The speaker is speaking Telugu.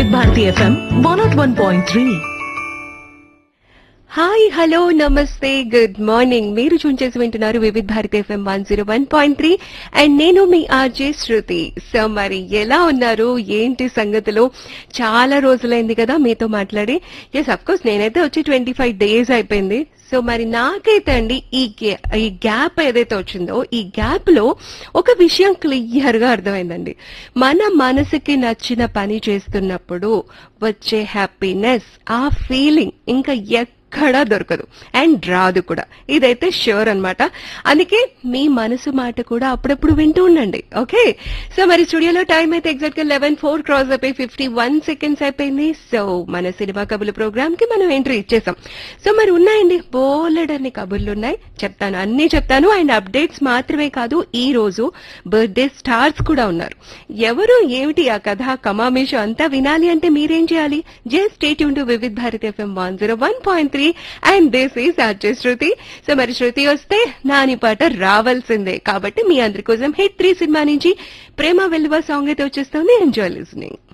Bharati FM one not one point three hi hello నమస్తే గుడ్ మార్నింగ్ మీరు చూన్ చేసి వింటున్నారు Vividh Bharati FM one zero one point three and నేను మీ ఆర్జే శృతి సో మరి ఎలా ఉన్నారు ఏంటి సంగతులు చాలా రోజులైంది కదా మీతో మాట్లాడి ఎస్ అఫ్ కోర్స్ నేనైతే వచ్చి ట్వంటీ ఫైవ్ డేస్ అయిపోయింది సో మరి నాకైతే అండి ఈ గ్యా- ఈ గ్యాప్ ఏదైతే వచ్చిందో ఈ గ్యాప్ లో ఒక విషయం క్లియర్ గా అర్థమైందండి మన మనసుకి నచ్చిన పని చేస్తున్నప్పుడు వచ్చే హ్యాపీనెస్ ఆ ఫీలింగ్ ఇంకా ఎక్కడా దొరకదు అండ్ రాదు కూడా ఇదైతే ష్యూర్ అన్నమాట అందుకే మీ మనసు మాట కూడా అప్పుడప్పుడు వింటూ ఉండండి ఓకే సో మరి స్టూడియోలో టైం అయితే ఎగ్జాక్ట్ గా లెవెన్ ఫోర్ క్రాస్ అయిపోయి ఫిఫ్టీ వన్ సెకండ్స్ అయిపోయింది సో మన సినిమా కబుర్ల ప్రోగ్రామ్ కి మనం ఎంట్రీ ఇచ్చేసాం సో మరి ఉన్నాయండి బోలెడన్ని కబుర్లు ఉన్నాయి చెప్తాను అన్ని చెప్తాను అండ్ అప్డేట్స్ మాత్రమే కాదు ఈ రోజు బర్త్డే స్టార్స్ కూడా ఉన్నారు ఎవరు ఏమిటి ఆ కథ కమామేషు అంతా వినాలి అంటే మీరేం చేయాలి జస్ట్ స్టేట్ టు Vividh Bharat FM one zero one point three and this is RJ Shruti so మరి శృతి వస్తే నాని పాట రావాల్సిందే కాబట్టి మీ అందరి కోసం హిట్ త్రీ సినిమా నుంచి ప్రేమ వెలువ సాంగ్ అయితే వచ్చేస్తుంది ఎంజాయ్ లిస్నింగ్